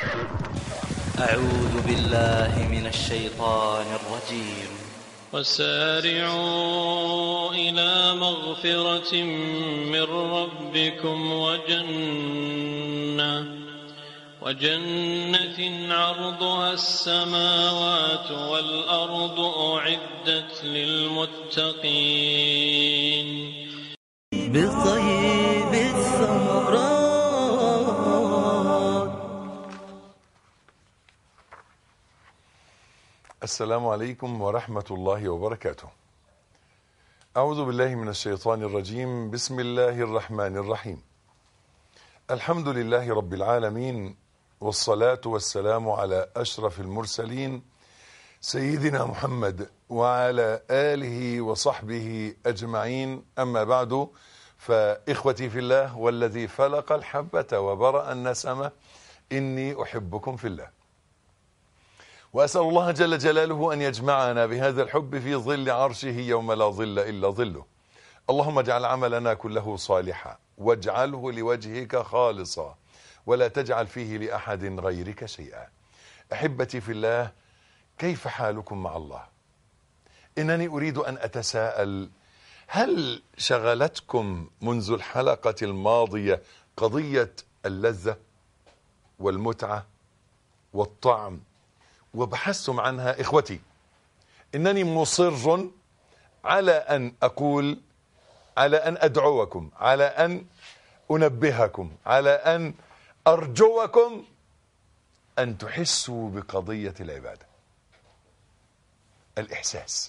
أعوذ بالله من الشيطان الرجيم وسارعوا إلى مغفرة من ربكم وجنة وجنة عرضها السماوات والأرض أعدت للمتقين بطيب الثمرات السلام عليكم ورحمة الله وبركاته. أعوذ بالله من الشيطان الرجيم، بسم الله الرحمن الرحيم. الحمد لله رب العالمين والصلاة والسلام على أشرف المرسلين سيدنا محمد وعلى آله وصحبه أجمعين أما بعد فإخوتي في الله والذي فلق الحبة وبرأ النسمة إني أحبكم في الله. وأسأل الله جل جلاله أن يجمعنا بهذا الحب في ظل عرشه يوم لا ظل إلا ظله اللهم اجعل عملنا كله صالحا واجعله لوجهك خالصا ولا تجعل فيه لأحد غيرك شيئا أحبتي في الله كيف حالكم مع الله إنني أريد أن أتساءل هل شغلتكم منذ الحلقة الماضية قضية اللذة والمتعة والطعم وبحثتم عنها إخوتي إنني مصر على أن أقول على أن أدعوكم على أن أنبهكم على أن أرجوكم أن تحسوا بقضية العبادة الإحساس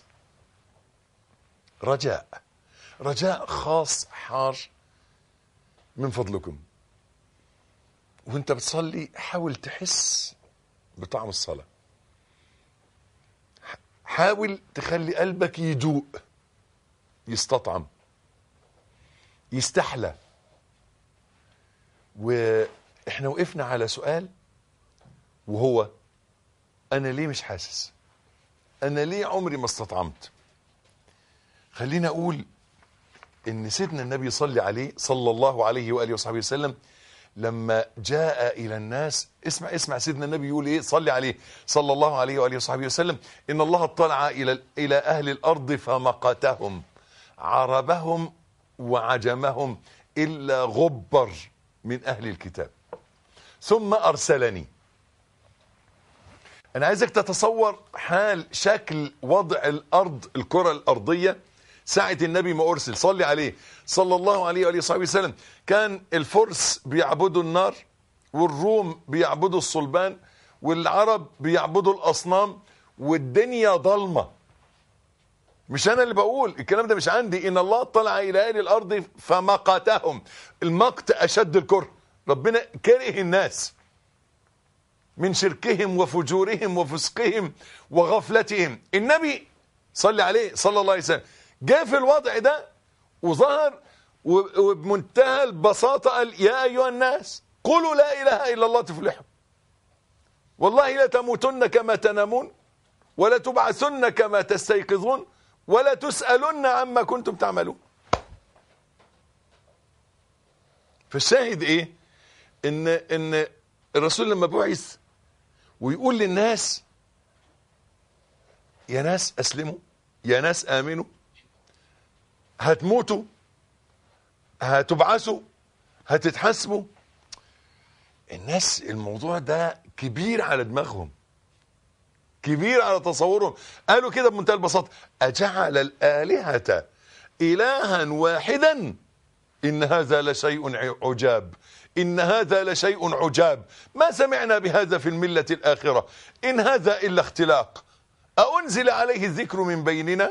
رجاء رجاء خاص حار من فضلكم وانت بتصلي حاول تحس بطعم الصلاه حاول تخلي قلبك يدوق يستطعم يستحلى واحنا وقفنا على سؤال وهو انا ليه مش حاسس انا ليه عمري ما استطعمت خلينا اقول ان سيدنا النبي صلى عليه صلى الله عليه واله وصحبه وسلم لما جاء الى الناس اسمع اسمع سيدنا النبي يقول ايه صلي عليه صلى الله عليه واله وصحبه وسلم ان الله اطلع الى الى اهل الارض فمقتهم عربهم وعجمهم الا غبر من اهل الكتاب ثم ارسلني انا عايزك تتصور حال شكل وضع الارض الكره الارضيه ساعة النبي ما أرسل صلي عليه صلى الله عليه وآله وصحبه وسلم كان الفرس بيعبدوا النار والروم بيعبدوا الصلبان والعرب بيعبدوا الأصنام والدنيا ضلمة مش أنا اللي بقول الكلام ده مش عندي إن الله طلع إلى أهل الأرض فمقتهم المقت أشد الكره ربنا كره الناس من شركهم وفجورهم وفسقهم وغفلتهم النبي صلي عليه صلى الله عليه وسلم جاء في الوضع ده وظهر وبمنتهى البساطة قال يا أيها الناس قولوا لا إله إلا الله تفلحوا والله لا تموتن كما تنامون ولا تبعثن كما تستيقظون ولا تسألن عما كنتم تعملون فالشاهد ايه ان ان الرسول لما بعث ويقول للناس يا ناس اسلموا يا ناس امنوا هتموتوا هتبعثوا هتتحاسبوا الناس الموضوع ده كبير على دماغهم كبير على تصورهم قالوا كده بمنتهى البساطه اجعل الالهه الها واحدا ان هذا لشيء عجاب ان هذا لشيء عجاب ما سمعنا بهذا في المله الاخره ان هذا الا اختلاق أأنزل عليه الذكر من بيننا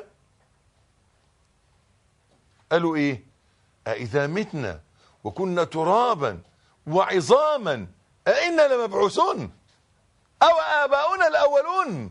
قالوا ايه أإذا متنا وكنا ترابا وعظاما أئنا لمبعوثون أو آباؤنا الأولون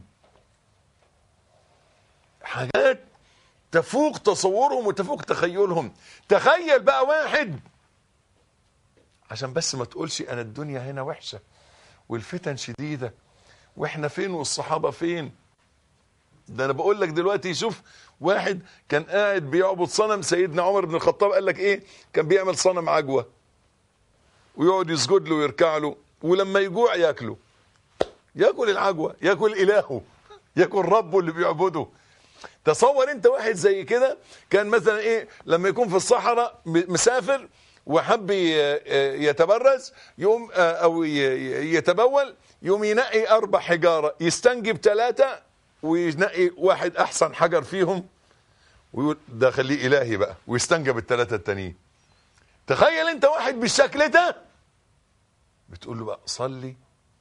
حاجات تفوق تصورهم وتفوق تخيلهم تخيل بقى واحد عشان بس ما تقولش أنا الدنيا هنا وحشة والفتن شديدة واحنا فين والصحابة فين ده انا بقول لك دلوقتي شوف واحد كان قاعد بيعبد صنم سيدنا عمر بن الخطاب قال لك ايه كان بيعمل صنم عجوه ويقعد يسجد له ويركع له ولما يجوع ياكله ياكل العجوه ياكل الهه ياكل ربه اللي بيعبده تصور انت واحد زي كده كان مثلا ايه لما يكون في الصحراء م- مسافر وحب ي- يتبرز يقوم آه، او ي- ي- يتبول يقوم ينقي اربع حجاره يستنجب ثلاثه وينقي واحد احسن حجر فيهم ويقول ده خليه الهي بقى ويستنجب الثلاثه التانيين تخيل انت واحد بالشكل ده بتقول له بقى صلي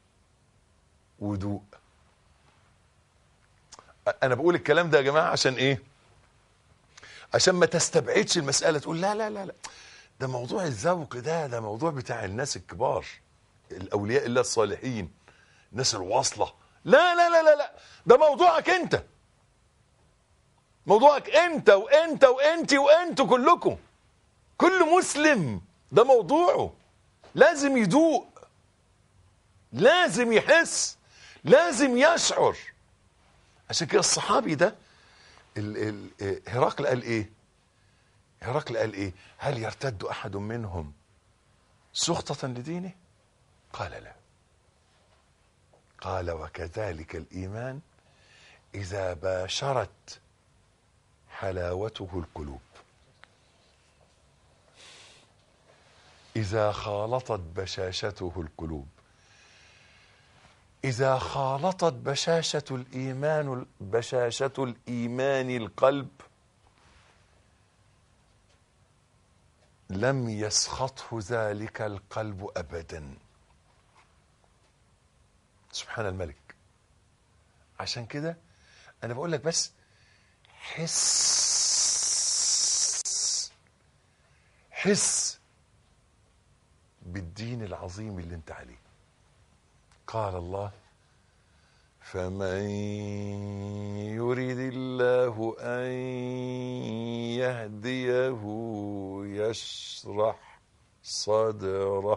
ودوق انا بقول الكلام ده يا جماعه عشان ايه عشان ما تستبعدش المساله تقول لا لا لا لا ده موضوع الذوق ده ده موضوع بتاع الناس الكبار الاولياء الله الصالحين الناس الواصله لا لا لا لا لا ده موضوعك انت موضوعك انت وانت وانت وانتوا كلكم كل مسلم ده موضوعه لازم يدوق لازم يحس لازم يشعر عشان كده الصحابي ده ال- ال- هرقل قال ايه هرقل قال ايه هل يرتد احد منهم سخطة لدينه قال لا قال وكذلك الايمان اذا باشرت حلاوته القلوب اذا خالطت بشاشته القلوب إذا خالطت بشاشة الإيمان بشاشة الإيمان القلب لم يسخطه ذلك القلب أبدا سبحان الملك عشان كده أنا بقول لك بس حس حس بالدين العظيم اللي انت عليه قال الله فمن يريد الله أن يهديه يشرح صدره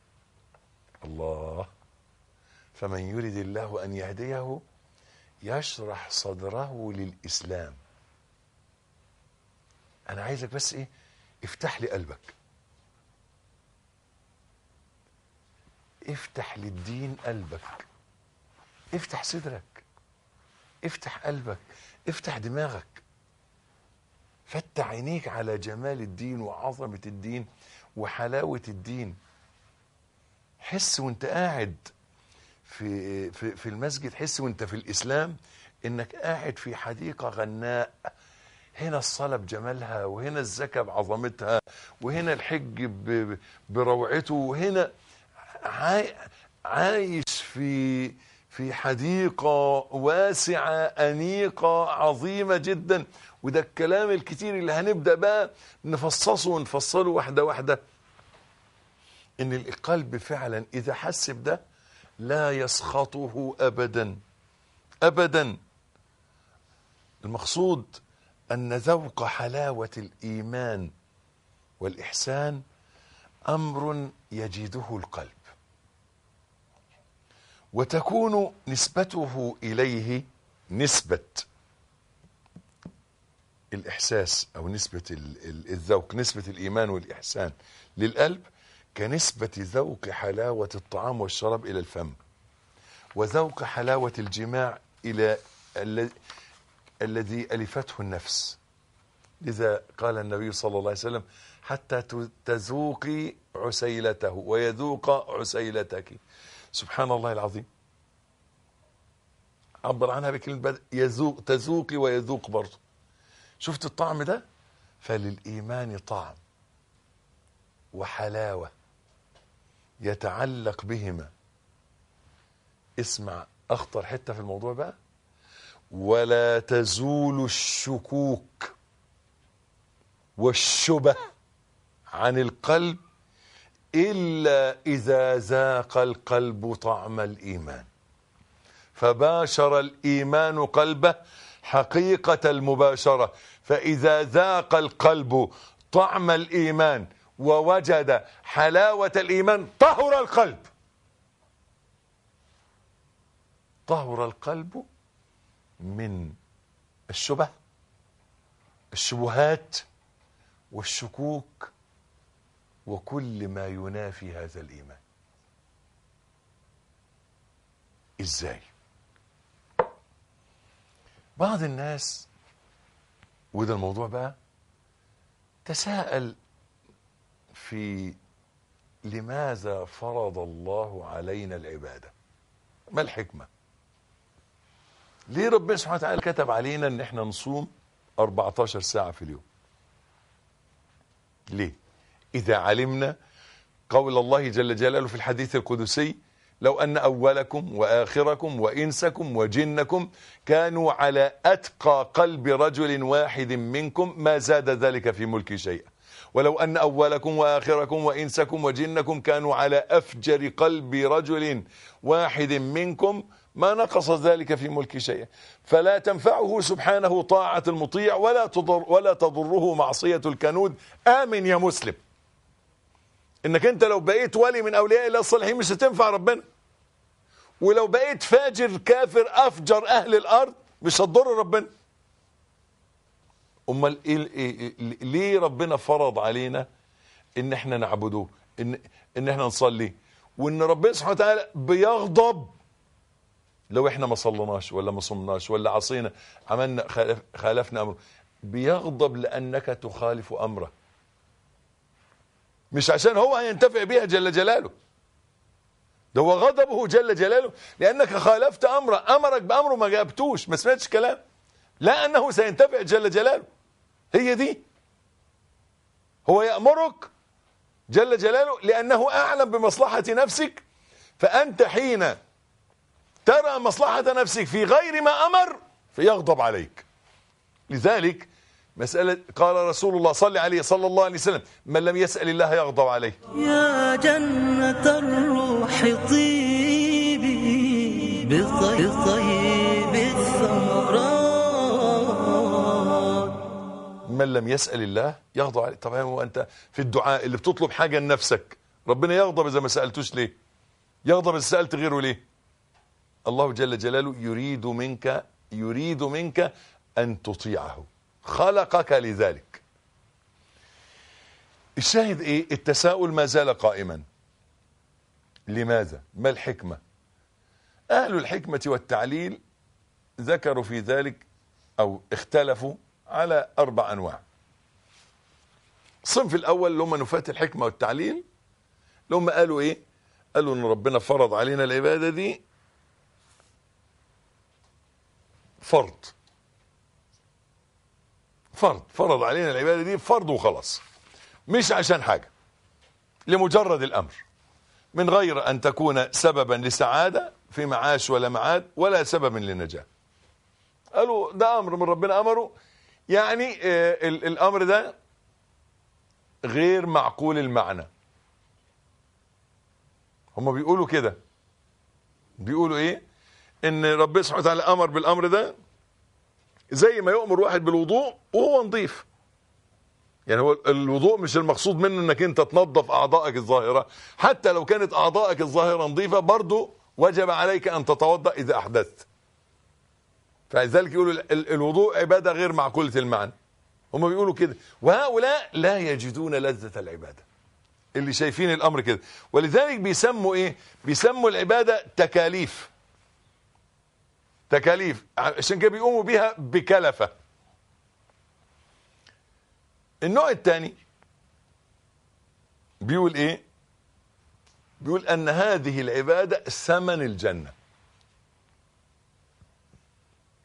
الله فمن يريد الله أن يهديه يشرح صدره للإسلام أنا عايزك بس إيه افتح لي قلبك افتح للدين قلبك افتح صدرك افتح قلبك افتح دماغك فتح عينيك على جمال الدين وعظمة الدين وحلاوة الدين حس وانت قاعد في في في المسجد حس وانت في الاسلام انك قاعد في حديقه غناء هنا الصلاه بجمالها وهنا الزكاه بعظمتها وهنا الحج ب- بروعته وهنا عاي- عايش في في حديقه واسعه انيقه عظيمه جدا وده الكلام الكتير اللي هنبدا بقى نفصصه ونفصله واحده واحده ان القلب فعلا اذا حس بده لا يسخطه ابدا ابدا المقصود ان ذوق حلاوه الايمان والاحسان امر يجده القلب وتكون نسبته اليه نسبه الاحساس او نسبه ال- ال- الذوق نسبه الايمان والاحسان للقلب كنسبه ذوق حلاوه الطعام والشراب الى الفم وذوق حلاوه الجماع الى ال- الذي الفته النفس لذا قال النبي صلى الله عليه وسلم حتى ت- تذوقي عسيلته ويذوق عسيلتك سبحان الله العظيم عبر عنها بكلمه بدء يذوق تذوقي ويذوق برضه شفت الطعم ده فللإيمان طعم وحلاوة يتعلق بهما اسمع أخطر حتة في الموضوع بقى ولا تزول الشكوك والشبه عن القلب إلا إذا ذاق القلب طعم الإيمان فباشر الإيمان قلبه حقيقة المباشرة فإذا ذاق القلب طعم الإيمان ووجد حلاوة الإيمان طهر القلب طهر القلب من الشبه الشبهات والشكوك وكل ما ينافي هذا الإيمان ازاي بعض الناس وده الموضوع بقى تساءل في لماذا فرض الله علينا العبادة ما الحكمة ليه ربنا سبحانه وتعالى كتب علينا ان احنا نصوم 14 ساعة في اليوم ليه اذا علمنا قول الله جل جلاله في الحديث القدسي لو ان اولكم واخركم وانسكم وجنكم كانوا على اتقى قلب رجل واحد منكم ما زاد ذلك في ملكي شيئا ولو ان اولكم واخركم وانسكم وجنكم كانوا على افجر قلب رجل واحد منكم ما نقص ذلك في ملك شيئا فلا تنفعه سبحانه طاعة المطيع ولا تضر ولا تضره معصية الكنود آمن يا مسلم انك انت لو بقيت ولي من اولياء الله الصالحين مش هتنفع ربنا ولو بقيت فاجر كافر افجر اهل الارض مش هتضر ربنا امال إيه إيه إيه ليه ربنا فرض علينا ان احنا نعبدوه ان ان احنا نصلي وان ربنا سبحانه وتعالى بيغضب لو احنا ما صلناش ولا ما صمناش ولا عصينا عملنا خالف خالفنا امره بيغضب لانك تخالف امره مش عشان هو هينتفع بيها جل جلاله ده هو غضبه جل جلاله لانك خالفت امره امرك بامره ما جابتوش ما سمعتش كلام لا انه سينتفع جل جلاله هي دي هو يامرك جل جلاله لانه اعلم بمصلحه نفسك فانت حين ترى مصلحه نفسك في غير ما امر فيغضب عليك لذلك مسألة قال رسول الله صلى عليه صلى الله عليه وسلم من لم يسأل الله يغضب عليه يا جنة الروح طيبي بطي- بطيب الثمرات من لم يسأل الله يغضب عليه طب هو أنت في الدعاء اللي بتطلب حاجة لنفسك ربنا يغضب إذا ما سألتوش ليه يغضب إذا سألت غيره ليه الله جل جلاله يريد منك يريد منك أن تطيعه خلقك لذلك الشاهد ايه التساؤل ما زال قائما لماذا ما الحكمة اهل الحكمة والتعليل ذكروا في ذلك او اختلفوا على اربع انواع الصنف الاول اللي هم نفاة الحكمة والتعليل اللي هم قالوا ايه قالوا ان ربنا فرض علينا العبادة دي فرض فرض فرض علينا العبادة دي فرض وخلاص مش عشان حاجة لمجرد الأمر من غير أن تكون سببا لسعادة في معاش ولا معاد ولا سببا للنجاة قالوا ده أمر من ربنا أمره يعني آه، ال- الأمر ده غير معقول المعنى هم بيقولوا كده بيقولوا ايه ان ربنا سبحانه وتعالى امر بالامر ده زي ما يؤمر واحد بالوضوء وهو نظيف يعني هو الوضوء مش المقصود منه انك انت تنظف اعضائك الظاهره حتى لو كانت اعضائك الظاهره نظيفه برضو وجب عليك ان تتوضا اذا احدثت فلذلك يقولوا ال- ال- الوضوء عباده غير معقوله المعنى هم بيقولوا كده وهؤلاء لا يجدون لذه العباده اللي شايفين الامر كده ولذلك بيسموا ايه بيسموا العباده تكاليف تكاليف عشان كده بيقوموا بيها بكلفه النوع الثاني بيقول ايه بيقول ان هذه العباده ثمن الجنه